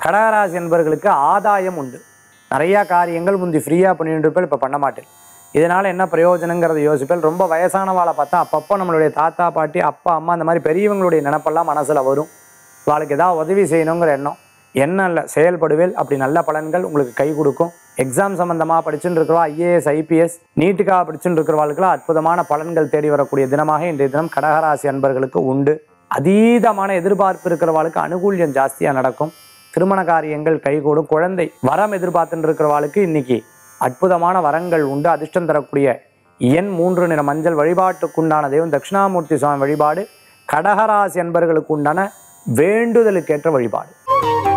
கடகராசி என்பவர்களுக்கு ஆதாயம் உண்டு நிறையா காரியங்கள் முந்தி ஃப்ரீயாக பண்ணிட்டு இருப்பேன் இப்போ பண்ண மாட்டேன் இதனால் என்ன பிரயோஜனங்கிறத யோசிப்பேன் ரொம்ப வயசானவாளை பார்த்தா அப்பப்போ நம்மளுடைய தாத்தா பாட்டி அப்பா அம்மா அந்த மாதிரி பெரியவங்களுடைய நினப்பெல்லாம் மனசில் வரும் வாழ்க்கை ஏதாவது உதவி செய்யணுங்கிற எண்ணம் எண்ணம் இல்லை செயல்படுவேல் அப்படி நல்ல பலன்கள் உங்களுக்கு கை கொடுக்கும் எக்ஸாம் சம்மந்தமாக படிச்சுட்டு இருக்கிறவா ஐஏஎஸ் ஐபிஎஸ் நீட்டுக்காக படிச்சுட்டு இருக்கிறவாளுக்கெல்லாம் அற்புதமான பலன்கள் தேடி வரக்கூடிய தினமாக இன்றைய தினம் கடகராசி அன்பர்களுக்கு உண்டு அதீதமான எதிர்பார்ப்பு இருக்கிறவாளுக்கு அனுகூல்யம் ஜாஸ்தியாக நடக்கும் திருமண காரியங்கள் கைகூடும் குழந்தை வரம் எதிர்பார்த்துட்டு இருக்கிறவாளுக்கு இன்னைக்கு அற்புதமான வரங்கள் உண்டு அதிர்ஷ்டம் தரக்கூடிய எண் மூன்று நிற மஞ்சள் வழிபாட்டுக்குண்டான தெய்வம் தட்சிணாமூர்த்தி சுவாமி வழிபாடு கடகராசி அன்பர்களுக்கு உண்டான வேண்டுதலுக்கேற்ற வழிபாடு